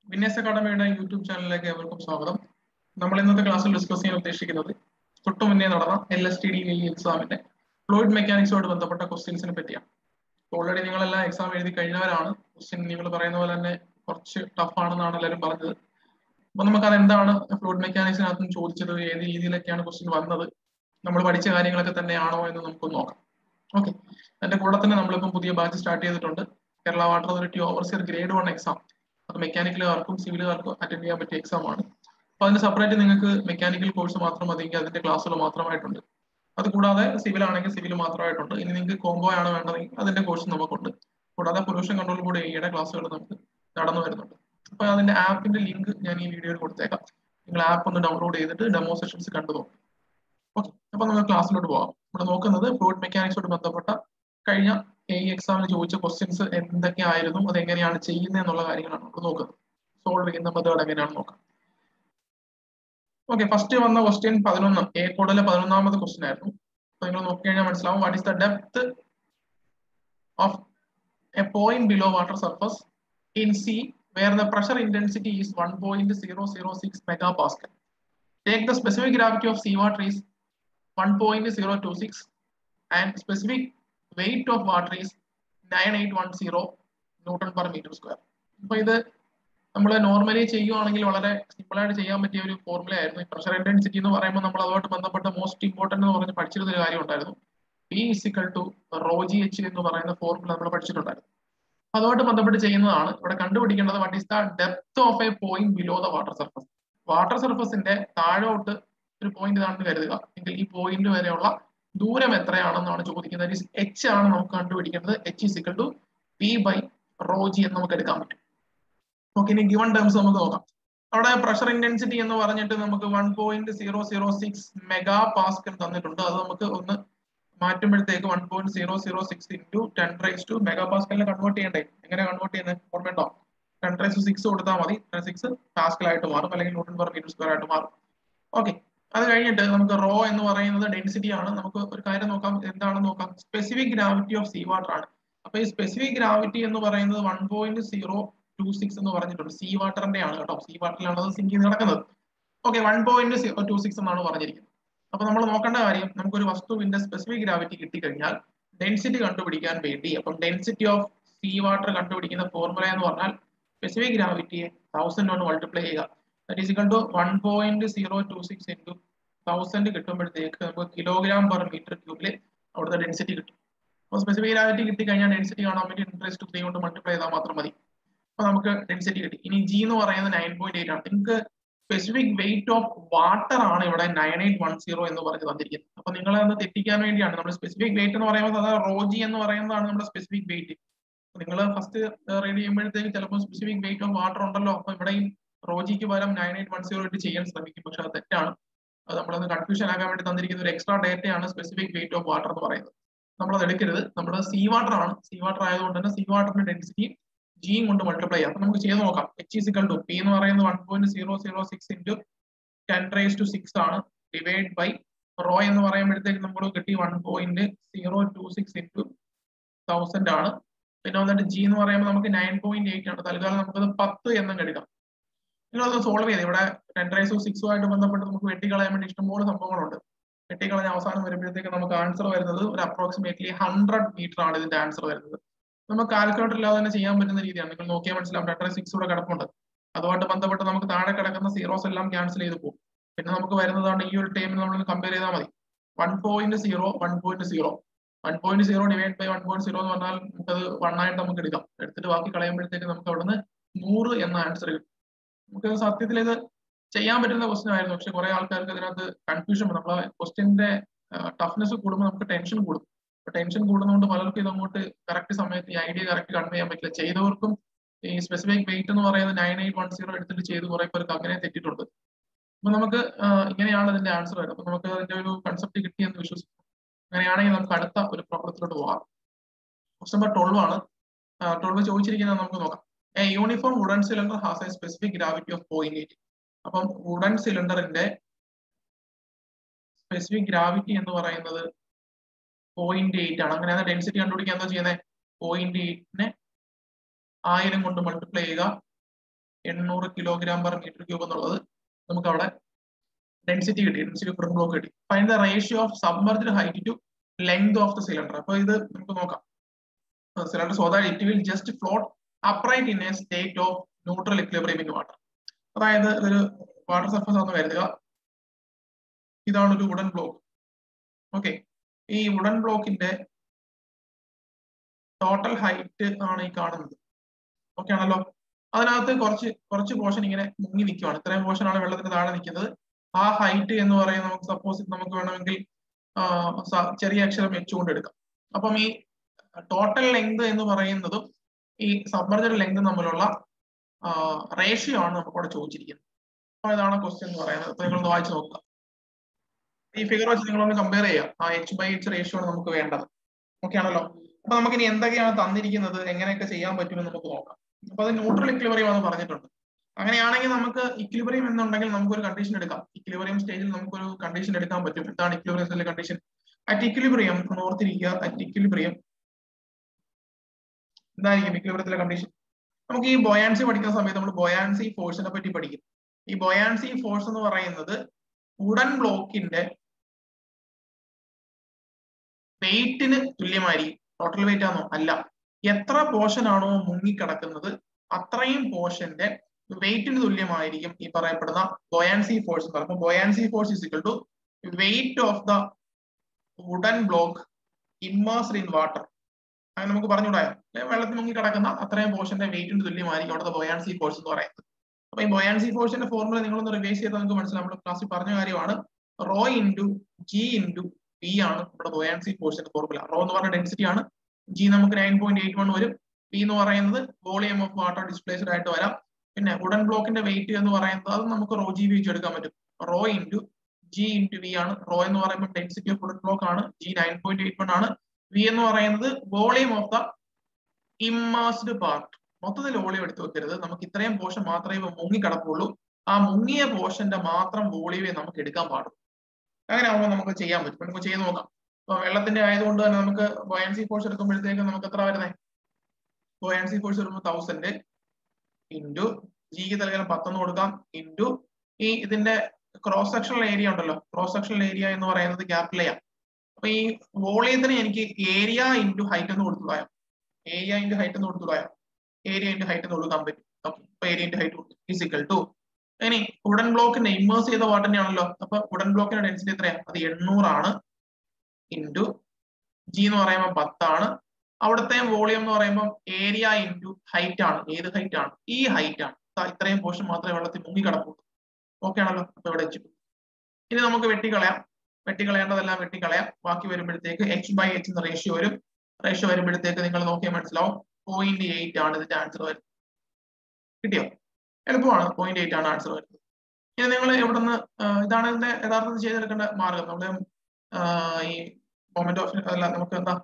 വിന്യാസ് അക്കാഡമിയുടെ YouTube ചാനലിലേക്ക് ഏവർക്കും സ്വാഗതം നമ്മൾ ഇന്നത്തെ ക്ലാസ്സിൽ ഡിസ്കസ് ചെയ്യാൻ ഉദ്ദേശിക്കുന്നത് തൊട്ടു മുന്നേ നടന്ന എൽ എസ് ടി ഡി എക്സാമിന്റെ ഫ്ലൂയിഡ് മെക്കാനിക്സോട് ബന്ധപ്പെട്ട ക്വസ്റ്റ്യൻസിനെ പറ്റിയാണ് ഓൾറെഡി നിങ്ങളെല്ലാം എക്സാം എഴുതി കഴിഞ്ഞവരാണ് ക്വസ്റ്റ്യൻ നിങ്ങൾ പറയുന്ന പോലെ തന്നെ കുറച്ച് ടഫ് ആണെന്നാണ് എല്ലാവരും പറഞ്ഞത് അപ്പൊ നമുക്ക് അതെന്താണ് ഫ്ലൂയിഡ് മെക്കാനിക്സിനകത്തും ചോദിച്ചത് ഏത് രീതിയിലൊക്കെയാണ് ക്വസ്റ്റ്യൻ വന്നത് നമ്മൾ പഠിച്ച കാര്യങ്ങളൊക്കെ തന്നെയാണോ എന്ന് നമുക്ക് നോക്കാം ഓക്കെ അതിന്റെ കൂടെ തന്നെ നമ്മളിപ്പം പുതിയ ബാച്ച് സ്റ്റാർട്ട് ചെയ്തിട്ടുണ്ട് Kerala water authority overseer grade one exam അത് മെക്കാനിക്കലുകാർക്കും സിവിലുകാർക്കും അറ്റൻഡ് ചെയ്യാൻ പറ്റിയ എക്സാം ആണ് അപ്പൊ അതിന് സെപ്പറേറ്റ് നിങ്ങൾക്ക് മെക്കാനിക്കൽ കോഴ്സ് മാത്രം മതിയെങ്കിൽ അതിന്റെ ക്ലാസ്സുകൾ മാത്രമായിട്ടുണ്ട് അത് കൂടാതെ സിവിൽ ആണെങ്കിൽ സിവിൽ മാത്രമായിട്ടുണ്ട് ഇനി നിങ്ങൾക്ക് കോംബോ ആണ് വേണ്ടതെങ്കിൽ അതിന്റെ കോഴ്സ് നമുക്കുണ്ട് കൂടാതെ പൊല്യൂഷൻ കൺട്രോൾ കൂടെ എയുടെ ക്ലാസ്സുകൾ നമുക്ക് നടന്നു വരുന്നുണ്ട് അപ്പൊ അതിന്റെ ആപ്പിന്റെ ലിങ്ക് ഞാൻ ഈ വീഡിയോയിൽ കൊടുത്തേക്കാം നിങ്ങൾ ആപ്പ് ഒന്ന് ഡൗൺലോഡ് ചെയ്തിട്ട് ഡെമോ സെഷൻസ് കണ്ടു നോക്കും ഓക്കെ അപ്പൊ നമുക്ക് ക്ലാസ്സിലോട്ട് പോകാം ഇവിടെ നോക്കുന്നത് ഫ്ലൂയിഡ് മെക്കാനിക്സോട് ബന്ധപ്പെട്ട കഴിഞ്ഞ എ എക്സാമിന് ചോദിച്ച ക്വസ്റ്റ്യൻസ് എന്തൊക്കെയായിരുന്നു അത് എങ്ങനെയാണ് ചെയ്യുന്നത് എന്നുള്ള കാര്യങ്ങളാണ് നമ്മൾ നോക്കുന്നത് സോൾവ് ചെയ്യുന്ന മെത്തേഡ് എങ്ങനെയാണ് നോക്കാം ഓക്കെ ഫസ്റ്റ് വന്ന ക്വസ്റ്റ്യൻ പതിനൊന്ന് എ കോഡിലെ പതിനൊന്നാമത് ക്വസ്റ്റ്യൻ ആയിരുന്നു അപ്പൊ നിങ്ങൾ നോക്കിക്കഴിഞ്ഞാൽ മനസ്സിലാവും what is the depth of a point below water surface in sea where the pressure intensity is one point zero zero six mega pascal take the specific gravity of sea water is one point zero two six and specific weight of water is nine eight one zero newton per metre square അപ്പൊ ഇത് നമ്മൾ normally ചെയ്യുവാണെങ്കിൽ വളരെ simple ആയിട്ട് ചെയ്യാൻ പറ്റിയ ഒരു formula ആയിരുന്നു ഈ പ്രഷർ ഇന്റൻസിറ്റി എന്ന് പറയുമ്പോൾ നമ്മൾ അതുമായിട്ട് ബന്ധപ്പെട്ട മോസ്റ്റ് ഇമ്പോർട്ടന്റ് എന്ന് പറഞ്ഞ് പഠിച്ചിരുന്ന ഒരു കാര്യം ഉണ്ടായിരുന്നു P is equal to rho G H എന്ന് പറയുന്ന ഫോർമുല നമ്മൾ പഠിച്ചിട്ടുണ്ടായിരുന്നു അതുമായിട്ട് ബന്ധപ്പെട്ട് ചെയ്യുന്നതാണ് ഇവിടെ കണ്ടുപിടിക്കേണ്ടത് what is the depth of a point below the water surface water സർഫസിന്റെ താഴോട്ട് ഒരു പോയിന്റ് ഇതാണെന്ന് കരുതുക എങ്കിൽ ഈ പോയിന്റ് വരെയുള്ള ദൂരം എത്രയാണെന്നാണ് ചോദിക്കുന്നത് എച്ച് ആണ് നമുക്ക് കണ്ടുപിടിക്കേണ്ടത് H is equal to P by rho G എന്ന് നമുക്ക് എടുക്കാൻ പറ്റും ഓക്കെ ഇനി ഗിവൺ ടേംസ് നമുക്ക് നോക്കാം അവിടെ പ്രഷർ ഇന്റൻസിറ്റി എന്ന് പറഞ്ഞിട്ട് നമുക്ക് one point zero zero six mega pascal തന്നിട്ടുണ്ട് അത് നമുക്ക് ഒന്ന് മാറ്റുമ്പോഴത്തേക്ക് one point zero zero six into ten raise to mega പാസ്കലിനെ കൺവേർട്ട് ചെയ്യണ്ടേ എങ്ങനെ കൺവേർട്ട് ചെയ്യുന്നത് ഓർമ്മയുണ്ടോ ടെൻ റൈസ് ടു സിക്സ് കൊടുത്താൽ മതി ടെൻ സിക്സ് പാസ്കൽ ആയിട്ട് മാറും അല്ലെങ്കിൽ ന്യൂട്ടൺ പെർ മീറ്റർ സ്ക്വയർ ആയിട്ട് മാറും ഓക്കെ അത് കഴിഞ്ഞിട്ട് നമുക്ക് റോ എന്ന് പറയുന്നത് ഡെൻസിറ്റി ആണ് നമുക്ക് ഒരു കാര്യം നോക്കാം എന്താണെന്ന് നോക്കാം specific gravity of sea water ആണ് അപ്പൊ ഈ സ്പെസിഫിക് ഗ്രാവിറ്റി എന്ന് പറയുന്നത് one point zero two six എന്ന് പറഞ്ഞിട്ടുണ്ട് സീ വാട്ടറിന്റെ ആണ് കേട്ടോ സീ വാട്ടറിലാണ് അത് സിങ്ക് ചെയ്ത് നടക്കുന്നത് okay one point zero two six എന്നാണ് പറഞ്ഞിരിക്കുന്നത് അപ്പൊ നമ്മൾ നോക്കേണ്ട കാര്യം നമുക്കൊരു വസ്തുവിന്റെ സ്പെസിഫിക് ഗ്രാവിറ്റി കിട്ടിക്കഴിഞ്ഞാൽ ഡെൻസിറ്റി കണ്ടുപിടിക്കാൻ വേണ്ടി അപ്പം ഡെൻസിറ്റി ഓഫ് സീ വാട്ടർ കണ്ടുപിടിക്കുന്ന ഫോർമുല എന്ന് പറഞ്ഞാൽ സ്പെസിഫിക് ഗ്രാവിറ്റിയെ തൗസൻഡ് കൊണ്ട് മൾട്ടിപ്ലൈ ചെയ്യുക that is equal to one point zero two six into thousand കിട്ടുമ്പോഴത്തേക്ക് നമുക്ക് കിലോഗ്രാം പെർ മീറ്റർ ക്യൂബിൽ അവിടുത്തെ ഡെൻസിറ്റി കിട്ടും അപ്പോൾ സ്പെസിഫിക് ഗ്രാവിറ്റി കിട്ടിക്കഴിഞ്ഞാൽ ഡെൻസിറ്റി കാണാൻ വേണ്ടി ഇൻട്രസ്റ്റ് ത്രീ കൊണ്ട് മൾട്ടിപ്ലൈ ചെയ്താൽ മാത്രം മതി അപ്പൊ നമുക്ക് ഡെൻസിറ്റി കിട്ടി ഇനി ജി എന്ന് പറയുന്നത് നയൻ പോയിന്റ് എയ്റ്റ് ആണ് നിങ്ങൾക്ക് സ്പെസിഫിക് വെയിറ്റ് ഓഫ് വാട്ടർ ആണ് ഇവിടെ നയൻ എയ്റ്റ് വൺ സീറോ എന്ന് പറഞ്ഞ് തന്നിരിക്കുന്നത് അപ്പൊ നിങ്ങളെ ഒന്ന് തെറ്റിക്കാൻ വേണ്ടിയാണ് നമ്മൾ സ്പെസിഫിക് വെയിറ്റ് എന്ന് പറയുമ്പോൾ സാധാരണ റോജി എന്ന് പറയുന്നതാണ് നമ്മുടെ സ്പെസിഫിക് വെയിറ്റ് നിങ്ങൾ ഫസ്റ്റ് റീഡ് ചെയ്യുമ്പോഴത്തേക്ക് ചിലപ്പോൾ സ്പെസിഫിക് വെയിറ്റ് ഓഫ് വാട്ടർ ഉണ്ടല്ലോ അപ്പൊ ഇവിടെയും റോജിക്ക് പകരം നയൻ എയ്റ്റ് വൺ സീറോ ഇട്ട് ചെയ്യാൻ ശ്രമിക്കും പക്ഷെ അത് തെറ്റാണ് അത് നമ്മളത് കൺഫ്യൂഷൻ ആകാൻ വേണ്ടി തന്നിരിക്കുന്ന ഒരു എക്സ്ട്രാ ഡേറ്റയാണ് സ്പെസിഫിക് വെയിറ്റ് ഓഫ് വാട്ടർ എന്ന് പറയുന്നത് നമ്മളത് എടുക്കരുത് നമ്മുടെ സീ വാട്ടർ ആണ് സീ വാട്ടർ ആയതുകൊണ്ട് തന്നെ സീ വാട്ടറിന്റെ ഡെൻസിറ്റി ജിയും കൊണ്ട് മൾട്ടിപ്ലൈ ചെയ്യാം അപ്പൊ നമുക്ക് ചെയ്ത് നോക്കാം എച്ച് ഈസിക്കൽ ടു പി എന്ന് പറയുന്നത് one point zero zero six into ten raise to six ആണ് ഡിവൈഡ് ബൈ റോ എന്ന് പറയുമ്പോഴത്തേക്ക് നമ്മൾ കിട്ടി one point zero two six into thousand ആണ് പിന്നെ വന്നിട്ട് ജി എന്ന് പറയുമ്പോൾ നമുക്ക് നയൻ പോയിന്റ് എയ്റ്റ് ആണ് തൽക്കാലം നമുക്കത് പത്ത് എന്നും എടുക്കാം നിങ്ങളത് സോൾവ് ചെയ്ത് ഇവിടെ ടെൻ റേസ് ടു സിക്സുമായിട്ട് ബന്ധപ്പെട്ട് നമുക്ക് വെട്ടിക്കളയാൻ വേണ്ടി ഇഷ്ടംപോലെ സംഭവങ്ങളുണ്ട് വെട്ടിക്കളഞ്ഞ അവസാനം വരുമ്പോഴത്തേക്ക് നമുക്ക് ആൻസർ വരുന്നത് ഒരു അപ്രോക്സിമേറ്റ്ലി ഹൺഡ്രഡ് മീറ്റർ ആണ് ഇതിന്റെ ആൻസർ വരുന്നത് നമുക്ക് കാൽക്കുലേറ്റർ ഇല്ലാതെ തന്നെ ചെയ്യാൻ പറ്റുന്ന രീതിയാണ് നിങ്ങൾ നോക്കിയാൽ മനസ്സിലാവും ടെൻ സിക്സ് ഇവിടെ കിടപ്പുണ്ട് അതുമായിട്ട് ബന്ധപ്പെട്ട് നമുക്ക് താഴെ കിടക്കുന്ന സീറോസ് എല്ലാം ക്യാൻസൽ ചെയ്ത് പോകും പിന്നെ നമുക്ക് വരുന്നതാണ് ഈ ഒരു ടൈമിൽ നമ്മൾ കമ്പയർ ചെയ്താൽ മതി one point zero one point zero one point zero divide by one point zero എന്ന് പറഞ്ഞാൽ നമുക്കത് വൺ ആയിട്ട് നമുക്ക് എടുക്കാം എടുത്തിട്ട് ബാക്കി കളയുമ്പോഴത്തേക്ക് നമുക്ക് അവിടുന്ന് നൂറ് എന്ന ആൻസർ കിട്ടും നമുക്ക് സത്യത്തിൽ ഇത് ചെയ്യാൻ പറ്റുന്ന ക്വസ്റ്റ്യൻ ആയിരുന്നു പക്ഷെ കുറെ ആൾക്കാർക്ക് ഇതിനകത്ത് കൺഫ്യൂഷൻ നമ്മളെ ക്വസ്റ്റ്യന്റെ ടഫ്നെസ് കൂടുമ്പോൾ നമുക്ക് ടെൻഷൻ കൂടും ടെൻഷൻ കൂടുന്നതുകൊണ്ട് പലർക്കും ഇതങ്ങോട്ട് കറക്റ്റ് സമയത്ത് ഈ ഐഡിയ കറക്റ്റ് കൺവേ ചെയ്യാൻ പറ്റില്ല ചെയ്തവർക്കും ഈ സ്പെസിഫിക് വെയിറ്റ് എന്ന് പറയുന്നത് നയൻ എയ്റ്റ് വൺ സീറോ എടുത്തിട്ട് ചെയ്ത് കുറെ പേർക്ക് അങ്ങനെ തെറ്റിയിട്ടുണ്ട് അപ്പൊ നമുക്ക് ഇങ്ങനെയാണ് ഇതിന്റെ ആൻസർ വരുന്നത് അപ്പൊ നമുക്ക് അതിന്റെ ഒരു കൺസെപ്റ്റ് കിട്ടിയെന്ന് വിശ്വസിക്കും അങ്ങനെയാണെങ്കിൽ നമുക്ക് അടുത്ത ഒരു പ്രോബ്ലത്തിലോട്ട് പോകാം ക്വസ്റ്റ്യൻ നമ്പർ ട്വൽവ് ആണ് ട്വൽവ് ചോദിച്ചിരിക്കുന്നത് നമുക്ക് നോക്കാം a uniform wooden cylinder has a specific gravity of point eight അപ്പം വുഡൻ സിലിണ്ടറിന്റെ സ്പെസിഫിക് ഗ്രാവിറ്റി എന്ന് പറയുന്നത് പോയിന്റ് എയ്റ്റ് ആണ് അങ്ങനെ ഡെൻസിറ്റി കണ്ടുപിടിക്കാൻ എന്താ ചെയ്യുന്നത് പോയിന്റ് എയ്റ്റിനെ ആയിരം കൊണ്ട് മൾട്ടിപ്ലൈ ചെയ്യുക എണ്ണൂറ് കിലോഗ്രാം പെർ മീറ്റർ ക്യൂബ് എന്നുള്ളത് നമുക്ക് അവിടെ ഡെൻസിറ്റി കിട്ടി ഡെൻസിറ്റി ഓഫ് ബ്ലോക്ക് കിട്ടി find the ratio of submerged height to length of the cylinder അപ്പൊ ഇത് നമുക്ക് നോക്കാം cylinder so that it will just float upright in a state of neutral equilibrium in water അതായത് ഇതൊരു water surface ആണെന്ന് കരുതുക ഇതാണ് ഒരു വുഡൻ ബ്ലോക്ക് ഓക്കെ ഈ വുഡൻ ബ്ലോക്കിന്റെ ടോട്ടൽ ഹൈറ്റ് ആണ് ഈ കാണുന്നത് ഓക്കെ ആണല്ലോ അതിനകത്ത് കുറച്ച് കുറച്ച് പോർഷൻ ഇങ്ങനെ മുങ്ങി നിൽക്കുവാണ് ഇത്രയും പോർഷൻ ആണ് വെള്ളത്തിന് താഴെ നിൽക്കുന്നത് ആ ഹൈറ്റ് എന്ന് പറയുന്നത് നമുക്ക് സപ്പോസ് നമുക്ക് വേണമെങ്കിൽ ചെറിയ അക്ഷരം വെച്ചുകൊണ്ട് എടുക്കാം അപ്പം ഈ ടോട്ടൽ ലെങ്ത് എന്ന് പറയുന്നതും ഈ സബ്മർജഡ് ലെങ്ത് തമ്മിലുള്ള റേഷ്യോ ആണ് നമുക്ക് ഇവിടെ ചോദിച്ചിരിക്കുന്നത് അപ്പൊ ഇതാണ് ക്വസ്റ്റ്യൻ എന്ന് പറയുന്നത് അപ്പൊ നിങ്ങളൊന്ന് വായിച്ചു നോക്കുക ഈ ഫിഗർ വെച്ച് നിങ്ങളൊന്ന് കമ്പയർ ചെയ്യുക ആ എച്ച് ബൈ എച്ച് റേഷ്യോ ആണ് നമുക്ക് വേണ്ടത് ഓക്കെ ആണല്ലോ അപ്പൊ നമുക്ക് ഇനി എന്തൊക്കെയാണ് തന്നിരിക്കുന്നത് എങ്ങനെയൊക്കെ ചെയ്യാൻ പറ്റുമെന്ന് നമുക്ക് നോക്കാം അപ്പൊ അത് ന്യൂട്രൽ ഇക്ലിബറിയം എന്ന് പറഞ്ഞിട്ടുണ്ട് അങ്ങനെയാണെങ്കിൽ നമുക്ക് ഇക്ലിബറിയം എന്നുണ്ടെങ്കിൽ നമുക്കൊരു കണ്ടീഷൻ എടുക്കാം ഇക്ലിബറിയം സ്റ്റേജിൽ നമുക്കൊരു കണ്ടീഷൻ എടുക്കാൻ പറ്റും എന്താണ് ഇക്ലിബറിയത്തിലെ കണ്ടീഷൻ അറ്റ് ഇക്ലിബറിയം ഓർത്തിരിക്കുക അറ്റ് ഇക്ലിബറിയം എന്തായിരിക്കും ഇക്ലിബറിയത്തിലെ കണ്ടീഷൻ നമുക്ക് ഈ ബൊയാൻസി പഠിക്കുന്ന സമയത്ത് നമ്മൾ ബൊയാൻസി ഫോഴ്സിനെ പറ്റി പഠിക്കും ഈ ബൊയാൻസി ഫോഴ്സ് എന്ന് പറയുന്നത് ഉടൻ ബ്ലോക്കിന്റെ വെയിറ്റിന് തുല്യമായിരിക്കും ടോട്ടൽ വെയിറ്റ് ആണോ അല്ല എത്ര പോർഷൻ ആണോ മുങ്ങിക്കിടക്കുന്നത് അത്രയും പോർഷന്റെ വെയിറ്റിന് തുല്യമായിരിക്കും ഈ പറയപ്പെടുന്ന ബൊയാൻസി ഫോഴ്സ് എന്ന് പറയുമ്പോൾ buoyancy force is equal to weight of the wooden block immersed in water അങ്ങനെ നമുക്ക് പറഞ്ഞുകൂടായോ വെള്ളത്തിൽ മുങ്ങി കിടക്കുന്ന അത്രയും പോർഷന്റെ വെയിറ്റിന് തുല്യമായിരിക്കും അവിടുത്തെ ബൊയാൻസി ഫോഴ്സ് എന്ന് പറയുന്നത് അപ്പൊ ഈ ബൊയാൻസി ഫോഴ്സിന്റെ ഫോർമുല നിങ്ങളൊന്ന് റിവൈസ് ചെയ്താൽ നമുക്ക് മനസ്സിലാവും നമ്മുടെ ക്ലാസ്സിൽ പറഞ്ഞ കാര്യമാണ് rho into G into P ആണ് നമ്മുടെ ബൊയാൻസി ഫോഴ്സിന്റെ ഫോർമുല റോ എന്ന് പറഞ്ഞ ഡെൻസിറ്റി ആണ് ജി നമുക്ക് നയൻ പോയിന്റ് എയ്റ്റ് വൺ വരും പി എന്ന് പറയുന്നത് വോളിയം ഓഫ് വാട്ടർ ഡിസ്പ്ലേസ്ഡ് ആയിട്ട് വരാം പിന്നെ വുഡൻ ബ്ലോക്കിന്റെ വെയിറ്റ് എന്ന് പറയുന്നത് അത് നമുക്ക് റോ ജി വി എടുക്കാൻ പറ്റും rho into G into V ആണ് റോ എന്ന് പറയുമ്പോൾ ഡെൻസിറ്റി ഓഫ് വുഡൻ ബ്ലോക്ക് ആണ് G nine point eight one ആണ് വി എന്ന് പറയുന്നത് volume of the immersed part മൊത്തത്തിൽ വോളിയം എടുത്തു വെക്കരുത് നമുക്ക് ഇത്രയും പോർഷൻ മാത്രമേ മുങ്ങി കിടപ്പുള്ളൂ ആ മുങ്ങിയ പോർഷന്റെ മാത്രം വോളിയമേ നമുക്ക് എടുക്കാൻ പാടുള്ളൂ അങ്ങനെ ആവുമ്പോൾ നമുക്ക് ചെയ്യാൻ പറ്റും നമുക്ക് ചെയ്ത് നോക്കാം ഇപ്പൊ വെള്ളത്തിന്റെ ആയതുകൊണ്ട് തന്നെ നമുക്ക് ബോയൻസി ഫോഴ്സ് എടുക്കുമ്പോഴത്തേക്ക് നമുക്ക് എത്ര വരുന്നത് ബോയൻസി ഫോഴ്സ് വരുമ്പോൾ തൗസൻഡ് ഇൻറ്റു ജിക്ക് തൽക്കാലം പത്തൊന്ന് കൊടുക്കാം ഇൻറ്റു ഈ ഇതിന്റെ ക്രോസ് സെക്ഷണൽ ഏരിയ ഉണ്ടല്ലോ ക്രോസ് സെക്ഷണൽ ഏരിയ എന്ന് പറയുന്നത് ക്യാപിറ്റൽ ചെയ്യാം അപ്പൊ ഈ വോളിയത്തിന് എനിക്ക് ഏരിയ ഇൻറ്റു ഹൈറ്റ് എന്ന് കൊടുത്തുകളായോ ഏരിയ ഇൻറ്റു ഹൈറ്റ് എന്ന് കൊടുത്തുകളായോ ഏരിയ ഇൻറ്റു ഹൈറ്റ് എന്ന് കൊടുക്കാൻ പറ്റും ഓക്കെ അപ്പൊ ഏരിയ ഇൻറ്റു ഹൈറ്റ് കൊടുത്തു ഫിസിക്കൽ ടു ഇനി വുഡൻ ബ്ലോക്കിന്റെ ഇമ്മേഴ്സ് ചെയ്ത വാട്ടർ തന്നെയാണല്ലോ അപ്പൊ വുഡൻ ബ്ലോക്കിന്റെ ഡെൻസിറ്റി എത്രയാണ് അത് എണ്ണൂറാണ് ഇൻറ്റു ജി എന്ന് പറയുമ്പോൾ പത്താണ് അവിടുത്തെ വോളിയം എന്ന് പറയുമ്പോൾ ഏരിയ ഇൻറ്റു ഹൈറ്റ് ആണ് ഏത് ഹൈറ്റ് ആണ് ഈ ഹൈറ്റ് ആണ് ഇത്രയും പോർഷൻ മാത്രമേ വെള്ളത്തിൽ മുങ്ങി കിടപ്പുള്ളൂ ഓക്കെ ആണല്ലോ അപ്പൊ ഇവിടെ വെച്ചിട്ടു ഇനി നമുക്ക് വെട്ടിക്കളയാം വെട്ടിക്കളയേണ്ടതെല്ലാം വെട്ടിക്കളയാം ബാക്കി വരുമ്പോഴത്തേക്ക് എച്ച് ബൈ എച്ച് എന്ന റേഷ്യോ വരും റേഷ്യോ വരുമ്പോഴത്തേക്ക് നിങ്ങൾ നോക്കിയാൽ മനസ്സിലാവും പോയിന്റ് എയ്റ്റ് ആണ് ഇതിന്റെ ആൻസർ വരുന്നത് കിട്ടിയോ എളുപ്പമാണ് പോയിന്റ് എയ്റ്റ് ആണ് ആൻസർ വരുന്നത് ഇനി നിങ്ങൾ ഇവിടുന്ന് ഇതാണ് ഇതിന്റെ യഥാർത്ഥത്തിൽ ചെയ്തെടുക്കേണ്ട മാർഗം നമ്മുടെ ഈ മൊമെന്റ് ഓഫ് അല്ല നമുക്ക് എന്താ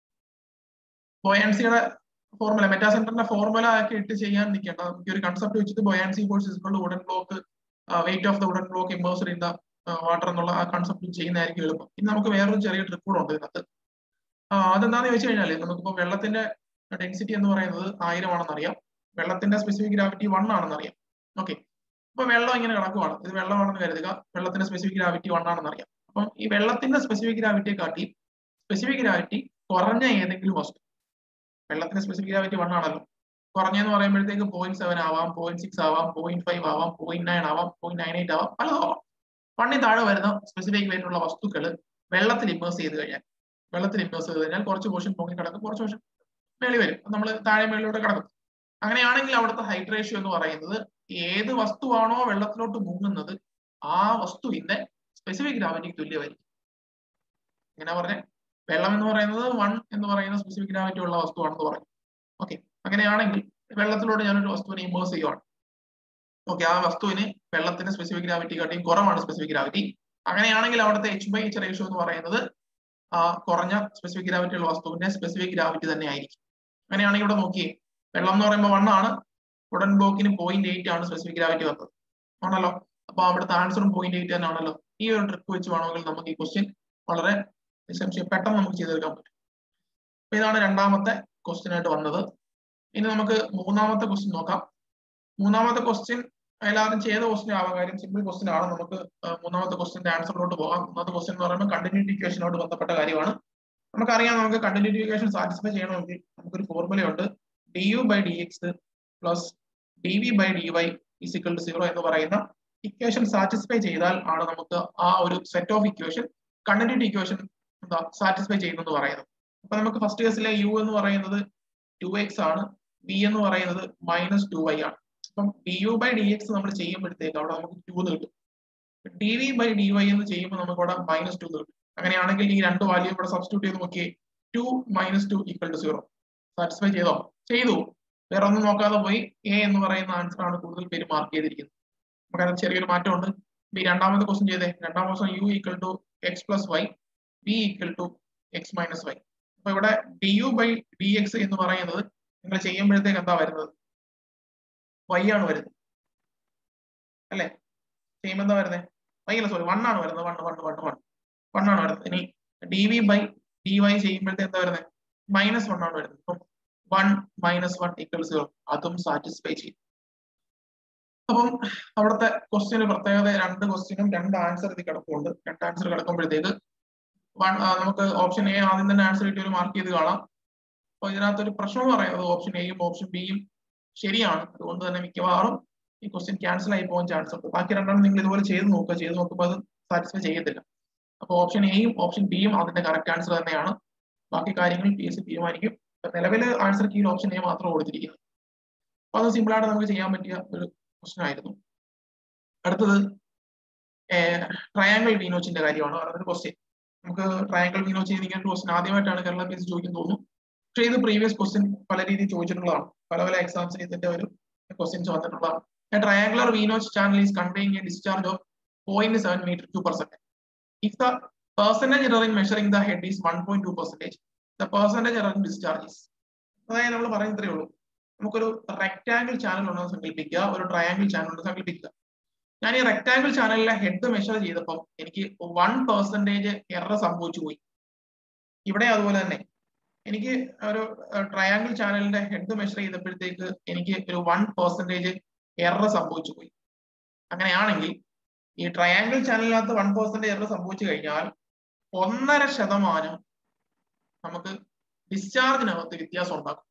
ബൊയാൻസിയുടെ ഫോർമുല മെറ്റാ സെന്ററിന്റെ ഫോർമുല ആക്കി ഇട്ട് ചെയ്യാൻ നിൽക്കേണ്ട നമുക്ക് ഒരു കൺസെപ്റ്റ് വെച്ചിട്ട് ബൊയാൻസി ഫോഴ്സ് ഇസ്കൊണ്ട് wooden block weight of the wooden block imposed in the water എന്നുള്ള ആ കൺസെപ്റ്റ് ചെയ്യുന്നതായിരിക്കും എളുപ്പം ഇനി നമുക്ക് വേറൊരു ചെറിയ ട്രിപ്പ് കൂടെ ഉണ്ട് ഇതിനകത്ത് അതെന്താണെന്ന് ചോദിച്ചു കഴിഞ്ഞാൽ നമുക്കിപ്പോൾ വെള്ളത്തിന്റെ ഡെൻസിറ്റി എന്ന് പറയുന്നത് ആയിരം ആണെന്ന് അറിയാം വെള്ളത്തിന്റെ സ്പെസിഫിക് ഗ്രാവിറ്റി വൺ ആണെന്ന് അറിയാം ഓക്കെ അപ്പൊ വെള്ളം ഇങ്ങനെ കിടക്കുവാണ് ഇത് വെള്ളമാണെന്ന് കരുതുക വെള്ളത്തിന്റെ സ്പെസിഫിക് ഗ്രാവിറ്റി വൺ ആണെന്ന് അറിയാം അപ്പം ഈ വെള്ളത്തിന്റെ സ്പെസിഫിക് ഗ്രാവിറ്റിയെ കാട്ടി സ്പെസിഫിക് ഗ്രാവിറ്റി കുറഞ്ഞ ഏതെങ്കിലും വസ്തു വെള്ളത്തിന്റെ സ്പെസിഫിക് ഗ്രാവിറ്റി വൺ ആണല്ലോ കുറഞ്ഞെന്ന് പറയുമ്പോഴത്തേക്ക് പോയിന്റ് സെവൻ ആവാം പോയിന്റ് സിക്സ് ആവാം പോയിന്റ് ഫൈവ് ആവാം പോയിന്റ് നയൻ ആവാം പോയിന്റ് നയൻ എയ്റ്റ് ആവാം പലതും ആവാം വണ്ണിൽ താഴെ വരുന്ന സ്പെസിഫിക് ആയിട്ടുള്ള വസ്തുക്കൾ വെള്ളത്തിൽ ഇമേഴ്സ് ചെയ്ത് കഴിഞ്ഞാൽ വെള്ളത്തിൽ ഇമേഴ്സ് ചെയ്ത് കഴിഞ്ഞാൽ കുറച്ച് പോർഷൻ പൊങ്ങി കിടക്കും കുറച്ച് പോർഷൻ മേളി വരും നമ്മൾ താഴെ മേളിലൂടെ കിടക്കും അങ്ങനെയാണെങ്കിൽ അവിടുത്തെ ഹൈറ്റ് റേഷ്യോ എന്ന് പറയുന്നത് ഏത് വസ്തുവാണോ വെള്ളത്തിലോട്ട് മുങ്ങുന്നത് ആ വസ്തുവിന്റെ സ്പെസിഫിക് ഗ്രാവിറ്റിക്ക് തുല്യമായിരിക്കും ഇങ്ങനെ പറഞ്ഞ വെള്ളം എന്ന് പറയുന്നത് വൺ എന്ന് പറയുന്ന സ്പെസിഫിക് ഗ്രാവിറ്റി ഉള്ള വസ്തുവാണെന്ന് പറഞ്ഞു ഓക്കെ അങ്ങനെയാണെങ്കിൽ വെള്ളത്തിലൂടെ ഞാനൊരു വസ്തുവിനെ ഇമേഴ്സ് ചെയ്യുവാണ് ഓക്കെ ആ വസ്തുവിന് വെള്ളത്തിന്റെ സ്പെസിഫിക് ഗ്രാവിറ്റി കാട്ടിയും കുറവാണ് സ്പെസിഫിക് ഗ്രാവിറ്റി അങ്ങനെയാണെങ്കിൽ അവിടുത്തെ എച്ച് ബൈ എച്ച് റേഷ്യോ എന്ന് പറയുന്നത് ആ കുറഞ്ഞ സ്പെസിഫിക് ഗ്രാവിറ്റി ഉള്ള വസ്തുവിന്റെ സ്പെസിഫിക് ഗ്രാവിറ്റി തന്നെ ആയിരിക്കും അങ്ങനെയാണെങ്കിൽ ഇവിടെ നോക്കിയേ വെള്ളം എന്ന് പറയുമ്പോൾ വൺ ആണ് ഉടൻ ബ്ലോക്കിന് പോയിന്റ് എയ്റ്റ് ആണ് സ്പെസിഫിക് ഗ്രാവിറ്റി വന്നത് ആണല്ലോ അപ്പൊ അവിടുത്തെ ആൻസറും പോയിന്റ് എയ്റ്റ് തന്നെയാണല്ലോ ഈ ഒരു ട്രിക്ക് വെച്ച് വേണമെങ്കിൽ നമുക്ക് ഈ ക്വസ്റ്റ്യൻ വളരെ നിസ്സംശയം പെട്ടെന്ന് നമുക്ക് ചെയ്തെടുക്കാൻ പറ്റും അപ്പൊ ഇതാണ് രണ്ടാമത്തെ ക്വസ്റ്റ്യൻ ആയിട്ട് വന്നത് ഇനി നമുക്ക് മൂന്നാമത്തെ ക്വസ്റ്റ്യൻ നോക്കാം മൂന്നാമത്തെ ക്വസ്റ്റ്യൻ എല്ലാവരും ചെയ്ത ക്വസ്റ്റ്യൻ ആവാൻ കാര്യം സിമ്പിൾ ക്വസ്റ്റ്യൻ ആണ് നമുക്ക് മൂന്നാമത്തെ ക്വസ്റ്റ്യന്റെ ആൻസറിലോട്ട് പോകാം മൂന്നാമത്തെ ക്വസ്റ്റ്യൻ എന്ന് പറയുമ്പോൾ കണ്ടിന്യൂറ്റി ഇക്വേഷനോട് ബന്ധപ്പെട്ട കാര്യമാണ് നമുക്കറിയാം നമുക്ക് കണ്ടിന്യൂറ്റി ഇക്വേഷൻ സാറ്റിസ്ഫൈ ചെയ്യണമെങ്കിൽ നമുക്കൊരു ഫോർമുലയുണ്ട് D U by D X plus D V by D Y is equal to zero എന്ന് പറയുന്ന ഇക്വേഷൻ സാറ്റിസ്ഫൈ ചെയ്താൽ ആണ് നമുക്ക് ആ ഒരു set of equation continuity equation എന്താ സാറ്റിസ്ഫൈ ചെയ്യുന്നത് പറയുന്നത് അപ്പൊ നമുക്ക് ഫസ്റ്റ് കേസിലെ യു എന്ന് പറയുന്നത് ടു എക്സ് ആണ് വി എന്ന് പറയുന്നത് മൈനസ് ടു വൈ ആണ് അപ്പം D U by D X നമ്മൾ ചെയ്യുമ്പോഴത്തേക്ക് അവിടെ നമുക്ക് ടു എന്ന് കിട്ടും D V by D Y എന്ന് ചെയ്യുമ്പോൾ നമുക്ക് അവിടെ മൈനസ് ടു കിട്ടും അങ്ങനെയാണെങ്കിൽ ഈ രണ്ട് വാല്യൂ ഇവിടെ സബ്സ്റ്റിറ്റ്യൂട്ട് ചെയ്ത് നോക്കിയേ two minus two equal to zero satisfy ചെയ്തോ ചെയ്തു വേറെ ഒന്നും നോക്കാതെ പോയി എ എന്ന് പറയുന്ന ആൻസർ ആണ് കൂടുതൽ പേര് മാർക്ക് ചെയ്തിരിക്കുന്നത് നമുക്കത് ചെറിയൊരു മാറ്റമുണ്ട് ഈ രണ്ടാമത്തെ ക്വസ്റ്റ്യൻ ചെയ്തേ രണ്ടാമത്തെ question U equal to X plus Y V equal to X minus Y അപ്പൊ ഇവിടെ D U by D X എന്ന് പറയുന്നത് നിങ്ങൾ ചെയ്യുമ്പോഴത്തേക്ക് എന്താ വരുന്നത് വൈ ആണ് വരുന്നത് അല്ലേ ചെയ്യുമ്പോൾ എന്താ വരുന്നത് വൈ അല്ല സോറി വൺ ആണ് വരുന്നത് one one one one one ആണ് വരുന്നത് ഇനി D V by D Y ചെയ്യുമ്പോഴത്തേക്ക് എന്താ വരുന്നത് മൈനസ് വൺ ആണ് വരുന്നത് അപ്പം one minus one equal zero അതും സാറ്റിസ്ഫൈ ചെയ്യും അപ്പം അവിടുത്തെ ക്വസ്റ്റ്യന് പ്രത്യേകത രണ്ട് ക്വസ്റ്റ്യനും രണ്ട് ആൻസർ ഇത് കിടപ്പുണ്ട് രണ്ട് ആൻസർ കിടക്കുമ്പോഴത്തേക്ക് വൺ നമുക്ക് ഓപ്ഷൻ എ ആദ്യം തന്നെ ആൻസർ കിട്ടി ഒരു മാർക്ക് ചെയ്ത് കാണാം അപ്പൊ ഇതിനകത്ത് ഒരു പ്രശ്നം എന്ന് പറയുന്നത് ഓപ്ഷൻ എയും ഓപ്ഷൻ ബിയും ശരിയാണ് അതുകൊണ്ട് തന്നെ മിക്കവാറും ഈ ക്വസ്റ്റ്യൻ ക്യാൻസൽ ആയി പോകാൻ ചാൻസ് ഉണ്ട് ബാക്കി രണ്ടെണ്ണം നിങ്ങൾ ഇതുപോലെ ചെയ്ത് നോക്കുക ചെയ്ത് നോക്കുമ്പോൾ അത് സാറ്റിസ്ഫൈ ചെയ്യത്തില്ല അപ്പൊ ഓപ്ഷൻ എയും ഓപ്ഷൻ ബിയും അതിന്റെ കറക്റ്റ് ആൻസർ തന്നെയാണ് ബാക്കി കാര്യങ്ങൾ പി എസ് സി തീരുമാനിക്കും നിലവിൽ ആൻസർ കീഴിൽ ഓപ്ഷൻ എ മാത്രം കൊടുത്തിരിക്കുന്നത് അപ്പൊ അത് സിമ്പിൾ ആയിട്ട് നമുക്ക് ചെയ്യാൻ പറ്റിയ ഒരു ക്വസ്റ്റൻ ആയിരുന്നു അടുത്തത് ട്രയാങ്കിൾ വീനോച്ചിന്റെ കാര്യമാണ് അതൊരു ക്വസ്റ്റ്യൻ നമുക്ക് ട്രയാങ്കിൾ വീനോച്ച് ഇങ്ങനെ ക്വസ്റ്റൻ ആദ്യമായിട്ടാണ് കേരള പി എസ് ചോദിക്കുന്നു തോന്നുന്നു പക്ഷേ ഇത് പ്രീവിയസ് ക്വസ്റ്റ്യൻ പല രീതിയിൽ ചോദിച്ചിട്ടുള്ളതാണ് പല പല എക്സാംസിന് ഇതിന്റെ ഒരു ക്വസ്റ്റ്യൻസ് വന്നിട്ടുള്ളതാണ് triangular V notch channel is containing a discharge of point seven metre two percent if the percentage error in measuring the head is one point two percentage the percentage error in discharge അതായത് നമ്മൾ പറയുന്ന ഇത്രയേ ഉള്ളൂ നമുക്കൊരു rectangle channel ഉണ്ടെന്ന് സങ്കല്പിക്കുക ഒരു triangle channel ഉണ്ടെന്ന് സങ്കല്പിക്കുക ഞാൻ ഈ റെക്ടാംഗിൾ ചാനലിലെ ഹെഡ് മെഷർ ചെയ്തപ്പോൾ എനിക്ക് വൺ പെർസെന്റേജ് എറർ സംഭവിച്ചു പോയി ഇവിടെ അതുപോലെ തന്നെ എനിക്ക് ഒരു ട്രയാംഗിൾ ചാനലിന്റെ ഹെഡ് മെഷർ ചെയ്തപ്പോഴത്തേക്ക് എനിക്ക് ഒരു വൺ പെർസെന്റേജ് എറർ സംഭവിച്ചു പോയി അങ്ങനെയാണെങ്കിൽ ഈ ട്രയാംഗിൾ ചാനലിനകത്ത് വൺ പെർസെന്റേജ് എറർ സംഭവിച്ചു കഴിഞ്ഞാൽ ഒന്നര ശതമാനം നമുക്ക് ഡിസ്ചാർജിനകത്ത് വ്യത്യാസം ഉണ്ടാക്കും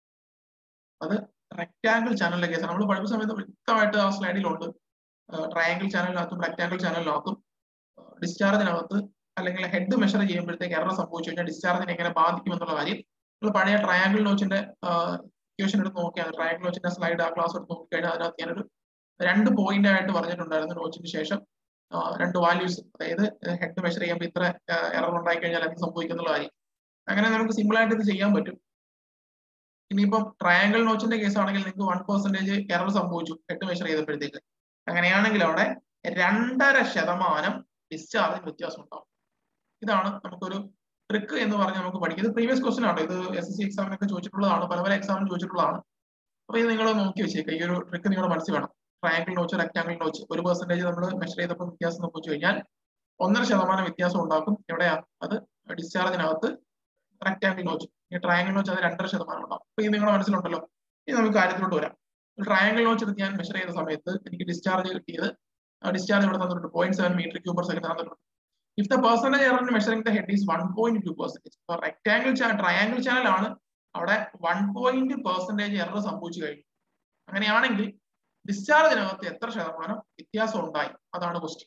അത് റെക്ടാംഗിൾ ചാനലിലെ കേസാണ് നമ്മൾ പഠിക്കുന്ന സമയത്ത് വ്യക്തമായിട്ട് ആ സ്ലൈഡിലുണ്ട് ട്രയാംഗിൾ ചാനലിനകത്തും റെക്ടാംഗിൾ ചാനലിനകത്തും ഡിസ്ചാർജിനകത്ത് അല്ലെങ്കിൽ ഹെഡ് മെഷർ ചെയ്യുമ്പോഴത്തേക്ക് എറർ സംഭവിച്ചു കഴിഞ്ഞാൽ ഡിസ്ചാർജിനെ എങ്ങനെ ബാധിക്കും എന്നുള്ള കാര്യം നമ്മൾ പഴയ ട്രയാംഗിൾ നോച്ചിന്റെ ഇക്വേഷൻ എടുത്ത് നോക്കിയാൽ ട്രയാംഗിൾ നോച്ചിന്റെ സ്ലൈഡ് ആ ക്ലാസ് എടുത്ത് നോക്കിക്കഴിഞ്ഞാൽ അതിനകത്ത് ഞാനൊരു രണ്ട് പോയിന്റ് ആയിട്ട് പറഞ്ഞിട്ടുണ്ടായിരുന്നു നോച്ചിന് ശേഷം രണ്ട് വാല്യൂസ് അതായത് ഹെഡ് മെഷർ ചെയ്യുമ്പോൾ ഇത്ര എറർ ഉണ്ടായി കഴിഞ്ഞാൽ എന്ത് സംഭവിക്കും എന്നുള്ള കാര്യം അങ്ങനെ നമുക്ക് സിമ്പിൾ ആയിട്ട് ഇത് ചെയ്യാൻ പറ്റും ഇനിയിപ്പം ട്രയാങ്കിൾ നോച്ചിന്റെ കേസ് ആണെങ്കിൽ നിങ്ങൾക്ക് വൺ പെർസെന്റേജ് എറർ സംഭവിച്ചു ഹെഡ് മെഷർ ചെയ്തപ്പോഴത്തേക്ക് അങ്ങനെയാണെങ്കിൽ അവിടെ രണ്ടര ശതമാനം ഡിസ്ചാർജ് വ്യത്യാസം ഉണ്ടാവും ഇതാണ് നമുക്കൊരു ട്രിക്ക് എന്ന് പറഞ്ഞ് നമുക്ക് പഠിക്കും ഇത് പ്രീവിയസ് ക്വസ്റ്റൻ ആണ് ഇത് എസ് എസ് സി എക്സാമിനൊക്കെ ചോദിച്ചിട്ടുള്ളതാണ് പല പല എക്സാമിനും ചോദിച്ചിട്ടുള്ളതാണ് അപ്പൊ ഇത് നിങ്ങൾ നോക്കി വെച്ചേക്കുക ഈ ഒരു ട്രിക്ക് നിങ്ങളുടെ മനസ്സിൽ വേണം ട്രയാങ്കിൾ നോച്ച് റെക്ടാങ്കിൾ നോച്ച് ഒരു പെർസെന്റേജ് നമ്മൾ മെഷർ ചെയ്തപ്പോൾ വ്യത്യാസം സംഭവിച്ചു കഴിഞ്ഞാൽ ഒന്നര ശതമാനം വ്യത്യാസം ഉണ്ടാക്കും എവിടെയാ അത് ഡിസ്ചാർജിനകത്ത് റെക്ടാങ്കിൾ നോച്ച് ഈ ട്രയാങ്കിൾ നോച്ച് അത് രണ്ടര ശതമാനം ഉണ്ടാവും അപ്പൊ ഇത് നിങ്ങളുടെ മനസ്സിലുണ്ടല്ലോ ഇനി നമുക്ക് കാര്യത്തിലോട്ട് വരാം ട്രയാങ്കിൾ നോച്ച് എടുത്ത് ഞാൻ മെഷർ ചെയ്ത സമയത്ത് എനിക്ക് ഡിസ്ചാർജ് കിട്ടിയത് ഡിസ്ചാർജ് ഇവിടെ തന്നിട്ടുണ്ട് point seven metre cube per second തന്നിട്ടുണ്ട് if the percentage error measuring the head is one point two percentage ഇപ്പൊ റെക്ടാങ്കിൾ ട്രയാങ്കിൾ ചാനൽ ആണ് അവിടെ വൺ പോയിന്റ് പെർസെന്റേജ് എറർ സംഭവിച്ചു കഴിഞ്ഞു അങ്ങനെയാണെങ്കിൽ ഡിസ്ചാർജിനകത്ത് എത്ര ശതമാനം വ്യത്യാസം ഉണ്ടായി അതാണ് ക്വസ്റ്റ്യൻ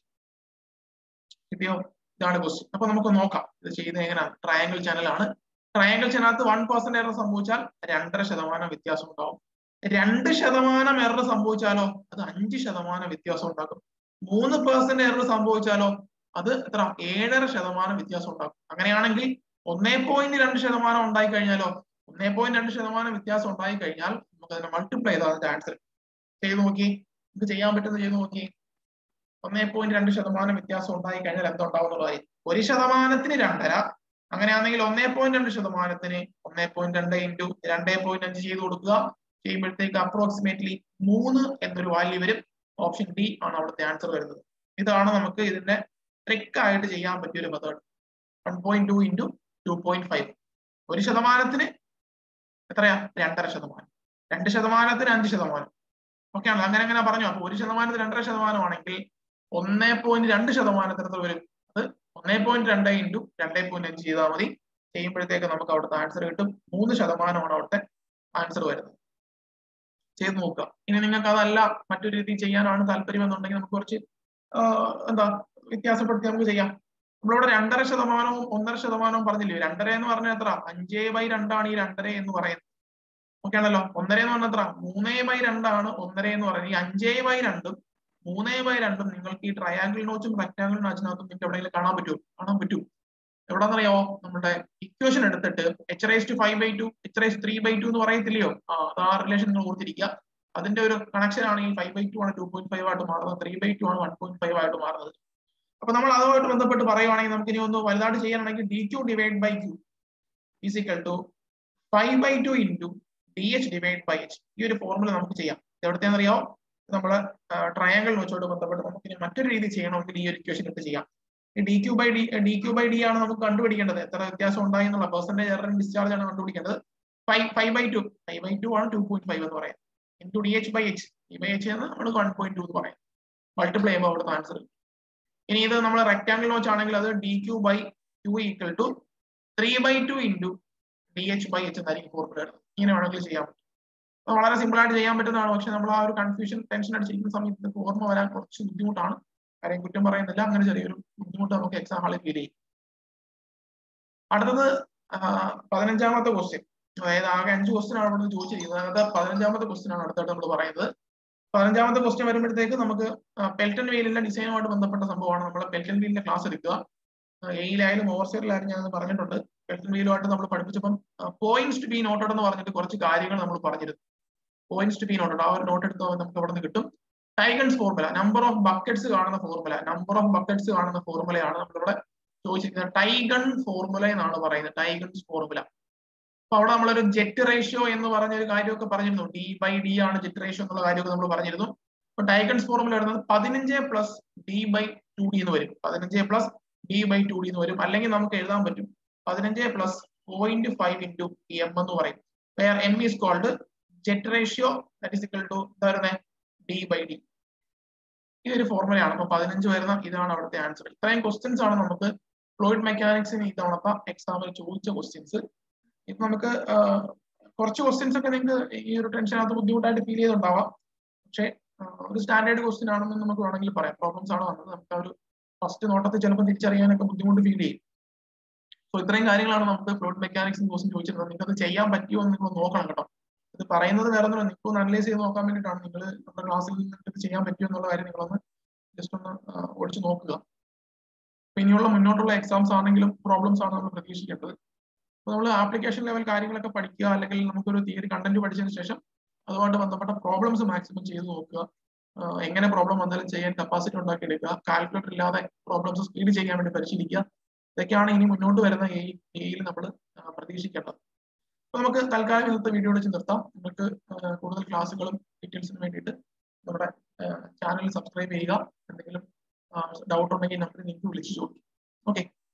കിട്ടിയോ ഇതാണ് ക്വസ്റ്റ്യൻ അപ്പൊ നമുക്ക് നോക്കാം ഇത് ചെയ്യുന്നത് എങ്ങനെയാണ് ട്രയാങ്കിൾ ചാനൽ ആണ് ട്രയാങ്കിൾ ചാനലത്ത് വൺ പെർസെന്റ് എറർ സംഭവിച്ചാൽ രണ്ടര ശതമാനം വ്യത്യാസം ഉണ്ടാവും രണ്ട് ശതമാനം എറർ സംഭവിച്ചാലോ അത് അഞ്ച് ശതമാനം വ്യത്യാസം ഉണ്ടാക്കും മൂന്ന് പെർസെന്റ് എറർ സംഭവിച്ചാലോ അത് എത്ര ഏഴര ശതമാനം വ്യത്യാസം ഉണ്ടാക്കും അങ്ങനെയാണെങ്കിൽ ഒന്നേ പോയിന്റ് രണ്ട് ശതമാനം ഉണ്ടായി കഴിഞ്ഞാലോ ഒന്നേ പോയിന്റ് രണ്ട് ശതമാനം വ്യത്യാസം ഉണ്ടായി കഴിഞ്ഞാൽ നമുക്ക് അതിനെ മൾട്ടിപ്ലൈ ചെയ്താൽ അതിന്റെ ആൻസർ ചെയ്ത് നോക്കി നമുക്ക് ചെയ്യാൻ പറ്റുന്നത് ചെയ്ത് നോക്കി ഒന്നേ പോയിന്റ് രണ്ട് ശതമാനം വ്യത്യാസം ഉണ്ടായി കഴിഞ്ഞാൽ എന്തുണ്ടാവുന്നതായി ഒരു ശതമാനത്തിന് രണ്ടര അങ്ങനെയാണെങ്കിൽ ഒന്നേ പോയിന്റ് രണ്ട് ശതമാനത്തിന് ഒന്നേ പോയിന്റ് രണ്ട് ഇൻറ്റു രണ്ടേ പോയിന്റ് അഞ്ച് ചെയ്ത് കൊടുക്കുക ചെയ്യുമ്പോഴത്തേക്ക് അപ്രോക്സിമേറ്റ്ലി മൂന്ന് എന്നൊരു വാല്യൂ വരും ഓപ്ഷൻ ഡി ആണ് അവിടുത്തെ ആൻസർ വരുന്നത് ഇതാണ് നമുക്ക് ഇതിന്റെ ട്രിക്ക് ആയിട്ട് ചെയ്യാൻ പറ്റിയ ഒരു method one point two into two point five ഒരു ശതമാനത്തിന് എത്രയാ രണ്ടര ശതമാനം രണ്ട് ശതമാനത്തിന് അഞ്ച് ശതമാനം ഓക്കെ ആണല്ലോ അങ്ങനെ അങ്ങനെ പറഞ്ഞു അപ്പൊ ഒരു ശതമാനത്തിന് രണ്ടര ശതമാനമാണെങ്കിൽ ഒന്നേ പോയിന്റ് രണ്ട് ശതമാനത്തിന് എത്ര വരും അത് ഒന്നേ പോയിന്റ് രണ്ട് ഇൻറ്റു രണ്ടേ പോയിന്റ് അഞ്ച് ചെയ്താൽ മതി ചെയ്യുമ്പോഴത്തേക്ക് നമുക്ക് അവിടുത്തെ ആൻസർ കിട്ടും മൂന്ന് ശതമാനമാണ് അവിടുത്തെ ആൻസർ വരുന്നത് ചെയ്ത് നോക്കുക ഇനി നിങ്ങൾക്ക് അതല്ല മറ്റൊരു രീതി ചെയ്യാനാണ് താല്പര്യം എന്നുണ്ടെങ്കിൽ നമുക്ക് കുറച്ച് എന്താ വ്യത്യാസപ്പെടുത്തി നമുക്ക് ചെയ്യാം നമ്മളിവിടെ രണ്ടര ശതമാനവും ഒന്നര ശതമാനവും പറഞ്ഞില്ലേ രണ്ടര എന്ന് പറഞ്ഞാൽ എത്ര അഞ്ചേ ബൈ രണ്ടാണ് ഈ രണ്ടര എന്ന് പറയുന്നത് ഓക്കെ ആണല്ലോ ഒന്നര എന്ന് പറഞ്ഞാൽ എത്ര മൂന്നേ ബൈ രണ്ടാണ് ഒന്നര എന്ന് പറയുന്നത് ഈ അഞ്ചേ ബൈ രണ്ടും മൂന്നേ ബൈ രണ്ടും നിങ്ങൾക്ക് ഈ ട്രയാങ്കിൾ നോച്ചും റെക്ടാങ്കിൾ നോച്ചിനകത്തും നിങ്ങൾക്ക് എവിടെയെങ്കിലും കാണാൻ പറ്റുമോ കാണാൻ പറ്റും എവിടെന്നറിയാമോ നമ്മുടെ ഇക്വേഷൻ എടുത്തിട്ട് H raise to five by two H raise to by by two പറയത്തില്ലയോ ആ അത് ആ റിലേഷൻ നിങ്ങൾ ഓർത്തിരിക്കുക അതിന്റെ ഒരു കണക്ഷൻ ആണ് ഈ ഫൈവ് ബൈ ടു ആണ് ടു പോയിന്റ് ഫൈവ് ആയിട്ട് മാറുന്നത് ത്രീ ബൈ ടു ആണ് വൺ പോയിന്റ് ഫൈവ് ആയിട്ട് മാറുന്നത് അപ്പൊ നമ്മൾ അതുമായിട്ട് ബന്ധപ്പെട്ട് പറയുവാണെങ്കിൽ നമുക്ക് ഇനി ഒന്ന് വലുതായിട്ട് ചെയ്യാനാണെങ്കിൽ D Q divide by Q is equal to five by two into D H divide by H ഈ ഒരു ഫോർമുല നമുക്ക് ചെയ്യാം എവിടത്തെന്നറിയാമോ നമ്മള് ട്രയാങ്കിൾ വെച്ചോട് ബന്ധപ്പെട്ട് നമുക്ക് ഇനി മറ്റൊരു രീതി ചെയ്യണമെങ്കിൽ ഈ ഒരു ഇക്വേഷൻ ഇട്ട് ചെയ്യാം ഈ D Q by D D Q by D ആണ് നമുക്ക് കണ്ടുപിടിക്കേണ്ടത് എത്ര വ്യത്യാസം ഉണ്ടായി എന്നുള്ള പെർസെന്റേജ് എറർ ഡിസ്ചാർജ് ആണ് കണ്ടുപിടിക്കേണ്ടത് five five by two five by two ആണ് ടു പോയിന്റ് ഫൈവ് എന്ന് പറയാം into D H by H D by H എന്ന് നമ്മൾ വൺ പോയിന്റ് ടു എന്ന് പറയാം മൾട്ടിപ്ലൈ ചെയ്യുമ്പോൾ അവിടുത്തെ ആൻസർ ഇനി ഇത് നമ്മൾ റെക്ടാങ്കിൾ വെച്ചാണെങ്കിൽ അത് D Q by Q equal to three by two into D H by H എന്നായിരിക്കും ഫോർമുല വരുന്നത് ഇങ്ങനെ വേണമെങ്കിൽ ചെയ്യാൻ പറ്റും വളരെ സിമ്പിൾ ആയിട്ട് ചെയ്യാൻ പറ്റുന്നതാണ് പക്ഷെ നമ്മൾ ആ ഒരു കൺഫ്യൂഷൻ ടെൻഷൻ അടിച്ചിരിക്കുന്ന സമയത്ത് ഓർമ്മ വരാൻ കുറച്ച് ബുദ്ധിമുട്ടാണ് കാര്യം കുറ്റം പറയുന്നില്ല അങ്ങനെ ചെറിയൊരു ബുദ്ധിമുട്ട് നമുക്ക് എക്സാം ഹാളിൽ ഫീൽ ചെയ്യും അടുത്തത് പതിനഞ്ചാമത്തെ ക്വസ്റ്റ്യൻ അതായത് ആകെ അഞ്ച് ക്വസ്റ്റ്യൻ ആണ് ഇവിടെ ചോദിച്ചിരിക്കുന്നത് അതായത് പതിനഞ്ചാമത്തെ ക്വസ്റ്റ്യൻ ആണ് അടുത്തായിട്ട് നമ്മൾ പറയുന്നത് പതിനഞ്ചാമത്തെ ക്വസ്റ്റ്യൻ വരുമ്പോഴത്തേക്ക് നമുക്ക് പെൽറ്റൻ വെയിലിന്റെ ഡിസൈനുമായിട്ട് ബന്ധപ്പെട്ട സംഭവമാണ് നമ്മൾ പെൽറ്റൻ വെയിലിന്റെ ക്ലാസ് എടുക്കുക എയിലായാലും ഓവർസൈഡിലായാലും ഞാൻ പറഞ്ഞിട്ടുണ്ട് പെൽറ്റൻ വെയിലുമായിട്ട് നമ്മൾ പഠിപ്പിച്ചപ്പം പോയിന്റ്സ് ടു ബി നോട്ടഡ് എന്ന് പറഞ്ഞിട്ട് കുറച്ച് കാര്യങ്ങൾ നമ്മൾ പറഞ്ഞിരുന്നു പോയിന്റ്സ് ടു ബി നോട്ടഡ് ആ ഒരു നോട്ട് എടുത്ത് നമുക്ക് അവിടെ നിന്ന് കിട്ടും Tygun's formula number of buckets കാണുന്ന ഫോർമുല നമ്പർ ഓഫ് ബക്കറ്റ്സ് കാണുന്ന ഫോർമുലയാണ് നമ്മളിവിടെ ചോദിച്ചിരിക്കുന്നത് ടൈഗൺ ഫോർമുല എന്നാണ് പറയുന്നത് ടൈഗൺസ് ഫോർമുല അപ്പൊ അവിടെ നമ്മളൊരു ജെറ്റ് റേഷ്യോ എന്ന് പറഞ്ഞ ഒരു കാര്യമൊക്കെ പറഞ്ഞിരുന്നു ഡി ബൈ ഡി ആണ് ജെറ്റ് റേഷ്യോ എന്നുള്ള കാര്യമൊക്കെ നമ്മൾ പറഞ്ഞിരുന്നു അപ്പൊ ടൈഗൺസ് ഫോർമുല വരുന്നത് പതിനഞ്ച് plus D by two D എന്ന് വരും പതിനഞ്ച് plus D by two D എന്ന് വരും അല്ലെങ്കിൽ നമുക്ക് എഴുതാൻ പറ്റും പതിനഞ്ച് plus point five into M എന്ന് പറയും where M is called jet ratio that is equal to എന്താ വരുന്നത് ഡി ബൈ ഡി ഇതൊരു ഫോർമുലയാണ് അപ്പൊ പതിനഞ്ച് വരുന്ന ഇതാണ് അവിടുത്തെ ആൻസർ ഇത്രയും ക്വസ്റ്റ്യൻസ് ആണ് നമുക്ക് ഫ്ലൂയിഡ് മെക്കാനിക്സിന് ഇത്തവണത്തെ എക്സാമിൽ ചോദിച്ച ക്വസ്റ്റ്യൻസ് ഇത് നമുക്ക് കുറച്ച് ക്വസ്റ്റ്യൻസ് ഒക്കെ നിങ്ങൾക്ക് ഈ ഒരു ടെൻഷനകത്ത് ബുദ്ധിമുട്ടായിട്ട് ഫീൽ ചെയ്തുണ്ടാവാം പക്ഷേ ഒരു സ്റ്റാൻഡേർഡ് ക്വസ്റ്റ്യൻ ആണെന്ന് നമുക്ക് വേണമെങ്കിൽ പറയാം പ്രോബ്ലംസ് ആണ് വന്നത് നമുക്ക് ആ ഒരു ഫസ്റ്റ് നോട്ടത്തിൽ ചിലപ്പോൾ തിരിച്ചറിയാനൊക്കെ ബുദ്ധിമുട്ട് ഫീൽ ചെയ്യും സോ ഇത്രയും കാര്യങ്ങളാണ് നമുക്ക് ഫ്ലൂയിഡ് മെക്കാനിക്സിന് ക്വസ്റ്റ്യൻ ചോദിച്ചിരുന്നത് നിങ്ങൾക്ക് അത് ചെയ്യാൻ പറ്റുമോ എന്ന് നിങ്ങൾ നോക്കണം കേട്ടോ ഇത് പറയുന്നത് വേറെ ഒന്നും നിങ്ങൾക്ക് ഒന്ന് അനലൈസ് ചെയ്ത് നോക്കാൻ വേണ്ടിയിട്ടാണ് നിങ്ങൾ നമ്മുടെ ക്ലാസ്സിൽ നിങ്ങൾക്ക് ഇത് ചെയ്യാൻ പറ്റുമോ എന്നുള്ള കാര്യം നിങ്ങളൊന്ന് ജസ്റ്റ് ഒന്ന് ഓടിച്ച് നോക്കുക ഇനിയുള്ള മുന്നോട്ടുള്ള എക്സാംസ് ആണെങ്കിലും പ്രോബ്ലംസ് ആണ് നമ്മൾ പ്രതീക്ഷിക്കേണ്ടത് അപ്പോൾ നമ്മൾ ആപ്ലിക്കേഷൻ ലെവൽ കാര്യങ്ങളൊക്കെ പഠിക്കുക അല്ലെങ്കിൽ നമുക്കൊരു തിയറി കണ്ടന്റ് പഠിച്ചതിന് ശേഷം അതുമായിട്ട് ബന്ധപ്പെട്ട പ്രോബ്ലംസ് മാക്സിമം ചെയ്ത് നോക്കുക എങ്ങനെ പ്രോബ്ലം വന്നാലും ചെയ്യാൻ കപ്പാസിറ്റി ഉണ്ടാക്കിയെടുക്കുക കാൽക്കുലേറ്റർ ഇല്ലാതെ പ്രോബ്ലംസ് സ്പീഡ് ചെയ്യാൻ വേണ്ടി പരിശീലിക്കുക ഇതൊക്കെയാണ് ഇനി മുന്നോട്ട് വരുന്ന എയിൽ നമ്മൾ പ്രതീക്ഷിക്കേണ്ടത് അപ്പൊ നമുക്ക് തൽക്കാലം ഇന്നത്തെ വീഡിയോ വെച്ച് നിർത്താം നിങ്ങൾക്ക് കൂടുതൽ ക്ലാസ്സുകളും ഡീറ്റെയിൽസിന് വേണ്ടിയിട്ട് നമ്മുടെ ചാനൽ സബ്സ്ക്രൈബ് ചെയ്യുക എന്തെങ്കിലും ഡൗട്ട് ഉണ്ടെങ്കിൽ നമുക്ക് നിങ്ങൾക്ക് വിളിച്ചു ചോദിക്കും ഓക്കെ